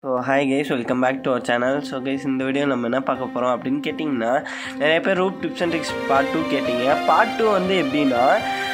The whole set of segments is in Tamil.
so hi guys welcome back to our channel so guys இந்த வீடியோ நம்ம என்ன பார்க்க போகிறோம் அப்படின்னு கேட்டிங்கன்னா நிறைய பேர் root tips and tricks part two கேட்டிங்க பார்ட் டூ வந்து எப்படின்னா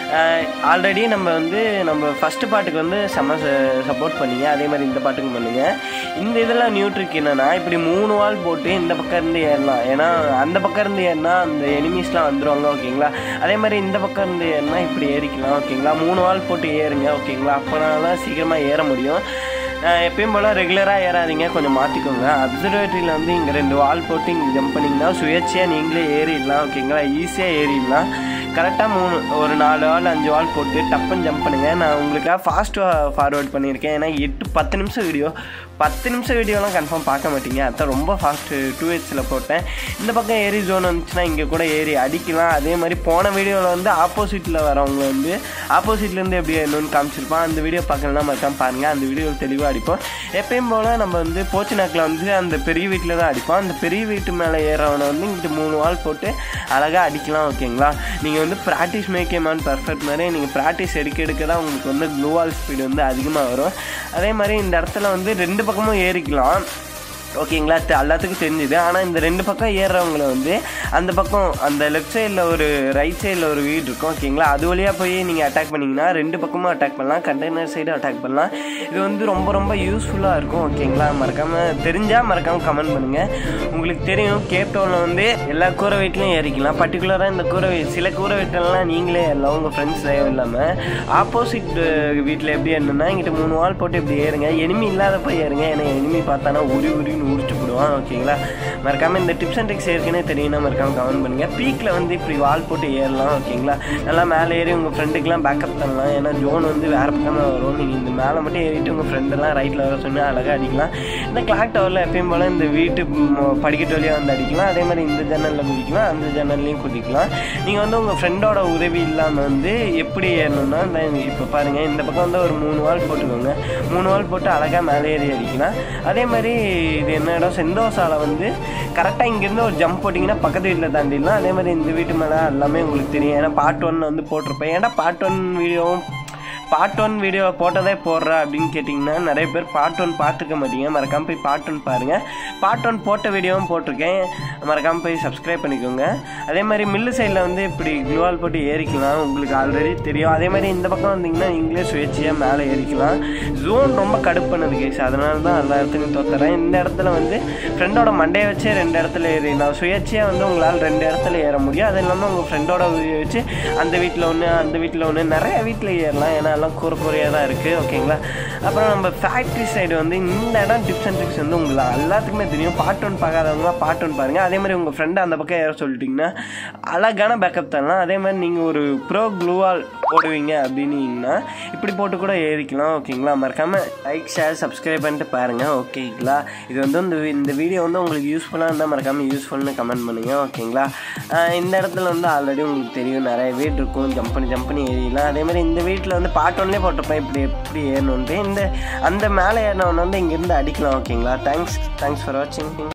ஆல்ரெடி நம்ம வந்து நம்ம ஃபஸ்ட்டு பாட்டுக்கு வந்து செம்ம சப்போர்ட் பண்ணீங்க அதே மாதிரி இந்த பாட்டுக்கும் பண்ணுங்க இந்த இதெல்லாம் நியூ ட்ரிக் என்னென்னா இப்படி மூணு வால் போட்டு இந்த பக்கம் இருந்து ஏறலாம் ஏன்னா அந்த பக்கம் இருந்து ஏறினா அந்த எனிமீஸ்லாம் வந்துருவாங்க ஓகேங்களா அதே மாதிரி இந்த பக்கம் இருந்து ஏறினா இப்படி ஏறிக்கலாம் ஓகேங்களா மூணு வால் போட்டு ஏறுங்க ஓகேங்களா அப்போனா தான் சீக்கிரமாக ஏற முடியும் அஹ் எப்பயும் போல் ரெகுலராக ஏறாதீங்க கொஞ்சம் மாற்றிக்கோங்க அப்சர்வேட்டரியில் வந்து இங்கே ரெண்டு வால் போட்டு இங்கே ஜம்ப் பண்ணிங்கன்னா சுயேட்சையாக நீங்களே ஏறிடலாம் ஓகேங்களா ஈஸியாக ஏறிடலாம் கரெக்டாக மூணு ஒரு நாலு வால் அஞ்சு வால் போட்டு டப்புன்னு ஜம்ப் பண்ணுங்கள் நான் உங்களுக்காக ஃபாஸ்ட் ஃபார்வேர்ட் பண்ணியிருக்கேன் ஏன்னா எட்டு பத்து நிமிஷம் வீடியோ பத்து நிமிஷம் வீடியோலாம் கன்ஃபார்ம் பார்க்க மாட்டீங்க அதான் ரொம்ப ஃபாஸ்ட்டு டூ ஹெச்ஸில் போட்டேன் இந்த பக்கம் ஏரி ஜோன் வந்துச்சுன்னா இங்கே கூட ஏறி அடிக்கலாம் அதே மாதிரி போன வீடியோவில் வந்து ஆப்போசிட்டில் வரவங்க வந்து ஆப்போசிட்லேருந்து எப்படி என்னன்னு காமிச்சிருப்பான் அந்த வீடியோ பார்க்கலன்னா மறக்காம பாருங்கள் அந்த வீடியோ தெளிவாக அடிப்போம் எப்பயும் போல் நம்ம வந்து போச்சுனாக்கில் வந்து அந்த பெரிய வீட்டில் தான் அடிப்போம் அந்த பெரிய வீட்டு மேலே ஏறவனை வந்து இங்கிட்டு மூணு வால் போட்டு அழகாக அடிக்கலாம் ஓகேங்களா நீங்கள் வந்து ப்ராக்டிஸ் மேக்கேமான் பர்ஃபெக்ட் மாதிரி நீங்கள் ப்ராக்டிஸ் எடுக்க எடுக்க தான் உங்களுக்கு வந்து க்ளூ வால் ஸ்பீடு வந்து அதிகமாக வரும் அதே மாதிரி இந்த இடத்துல வந்து ரெண்டு பக்கமும் ஏறிக்கலாம் ஓகேங்களா தெ- எல்லாத்துக்கும் தெரிஞ்சுது ஆனால் இந்த ரெண்டு பக்கம் ஏறுறவங்கள வந்து அந்த பக்கம் அந்த லெஃப்ட் சைடில் ஒரு ரைட் சைடில் ஒரு வீடு இருக்கும் ஓகேங்களா அது வழியாக போய் நீங்கள் அட்டாக் பண்ணிங்கன்னா ரெண்டு பக்கமும் அட்டாக் பண்ணலாம் கண்டெய்னர் சைடு அட்டாக் பண்ணலாம் இது வந்து ரொம்ப ரொம்ப யூஸ்ஃபுல்லாக இருக்கும் ஓகேங்களா மறக்காமல் தெரிஞ்சால் மறக்காமல் கமெண்ட் பண்ணுங்கள் உங்களுக்கு தெரியும் கேப் டவுனில் வந்து எல்லா கூரை வீட்லையும் ஏறிக்கலாம் பர்டிகுலராக இந்த கூரை வீ சில கூரை வீட்டிலலாம் நீங்களே எல்லாம் உங்கள் ஃப்ரெண்ட்ஸ் தயவு இல்லாமல் ஆப்போசிட் வீட்டில் எப்படி என்னன்னா இங்கிட்ட மூணு வால் போட்டு இப்படி ஏறுங்க எனிமி இல்லாதப்ப ஏறுங்க ஏன்னா எனிமி பார்த்தானா உரி உரின்னு உரிச்சு போடுவான் ஓகேங்களா மறக்காமல் இந்த டிப்ஸ் அண்ட் ட்ரிக்ஸ் ஏற்கனவே தெரியும்னா மறக்காமல் கமெண்ட் பண்ணுங்கள் பீக்கில் வந்து இப்படி வால் போட்டு ஏறலாம் ஓகேங்களா நல்லா மேலே ஏறி உங்கள் ஃப்ரெண்டுக்கெலாம் பேக்கப் பண்ணலாம் ஏன்னா ஜோன் வந்து வேறு பக்கம் தான் வரும் நீங்கள் இந்த மேலே மட்டும் ஏறிட்டு உங்கள் ஃப்ரெண்டெல்லாம் ரைட்டில் வர சொன்னால் அழகாக அடிக்கலாம் இந்த கிளாக் டவரில் எப்பயும் போல் இந்த வீட்டு ம், படிக்கட்டு வழியாக வந்து அடிக்கலாம் அதே மாதிரி இந்த ஜன்னலில் குதிக்கலாம் அந்த ஜன்னல்லையும் குதிக்கலாம் நீங்கள் வந்து உங்கள் ஃப்ரெண்டோட உதவி இல்லாமல் வந்து எப்படி ஏறணும்னா இந்த இப்போ பாருங்கள் இந்த பக்கம் வந்து ஒரு மூணு வால் போட்டுக்கோங்க மூணு வால் போட்டு அழகாக மேலே ஏறி அடிக்கலாம் அதே மாதிரி இது என்ன இடம் செந்தோசாலை வந்து கரெக்டாக இங்கேருந்து ஒரு ஜம்ப் போட்டிங்கன்னா பக்கத்து வீட்டில் தாண்டிடலாம் அதே மாதிரி இந்த வீட்டு மேலே எல்லாமே உங்களுக்கு தெரியும் ஏன்னா பார்ட் ஒன் வந்து போட்டிருப்பேன் ஏன்னா பார்ட் ஒன் வீடியோவும் பார்ட் ஒன் வீடியோ போட்டதே போடுற அப்படின்னு கேட்டிங்கன்னா நிறைய பேர் பார்ட் ஒன் பார்த்துக்க மாட்டீங்க மறக்காம போய் பார்ட் ஒன் பாருங்கள் பார்ட் ஒன் போட்ட வீடியோவும் போட்டிருக்கேன் மறக்காம போய் சப்ஸ்கிரைப் பண்ணிக்கோங்க அதே மாதிரி மில்லு சைடில் வந்து இப்படி க்ளூவால் போட்டு ஏறிக்கலாம் உங்களுக்கு ஆல்ரெடி தெரியும் அதே மாதிரி இந்த பக்கம் வந்தீங்கன்னா நீங்களே சுயேட்சையாக மேலே ஏறிக்கலாம் ஜோன் ரொம்ப கடுப்பானது கேஸ் அதனால தான் எல்லா இடத்துலையும் தோத்துறேன் இந்த இடத்துல வந்து ஃப்ரெண்டோட மண்டையை வச்சே ரெண்டு இடத்துல ஏறிடலாம் சுயேட்சையாக வந்து உங்களால் ரெண்டு இடத்துல ஏற முடியும் அது இல்லாமல் உங்கள் ஃப்ரெண்டோட உதவியை வச்சு அந்த வீட்டில் ஒன்று அந்த வீட்டில் ஒன்று நிறைய வீட்டில் ஏறலாம் ஏன்னா எல்லாம் கூற கூறையாக தான் இருக்குது ஓகேங்களா அப்புறம் நம்ம ஃபேக்ட்ரி சைடு வந்து இந்த இடம் டிப்ஸ் அண்ட் ட்ரிக்ஸ் வந்து உங்களுக்கு எல்லாத்துக்குமே தெரியும் பார்ட் ஒன் பார்க்காதவங்க பார்ட் ஒன் பாருங்கள் அதே மாதிரி உங்கள் ஃப்ரெண்டு அந்த பக்கம் ஏற சொல்லிட்டிங்கன்னா அழகான பேக்கப் தரலாம் அதே மாதிரி நீங்கள் ஒரு ப்ரோ க்ளூவால் போடுவீங்க அப்படின்னீங்கன்னா இப்படி போட்டு கூட ஏறிக்கலாம் ஓகேங்களா மறக்காமல் லைக் ஷேர் சப்ஸ்கிரைப் பண்ணிட்டு பாருங்கள் ஓகேங்களா இது வந்து இந்த வி- இந்த வீடியோ வந்து உங்களுக்கு யூஸ்ஃபுல்லாக இருந்தால் மறக்காமல் யூஸ்ஃபுல்னு கமெண்ட் பண்ணுங்கள் ஓகேங்களா ஆஹ் இந்த இடத்துல வந்து ஆல்ரெடி உங்களுக்கு தெரியும் நிறைய வீடு இருக்கும் ஜம்ப் பண்ணி ஜம்ப் பண்ணி ஏறிடலாம் அதே மாதிரி இந்த வீட்டில் வந்து பார்ட் ஒன்லேயே போட்டிருப்பேன் இப்படி எப்படி ஏறணுன்ட்டு இந்த அந்த மேலே ஏறினவன் வந்து இங்கேருந்து அடிக்கலாம் ஓகேங்களா தேங்க்ஸ் தேங்க்ஸ் ஃபார் வாட்சிங்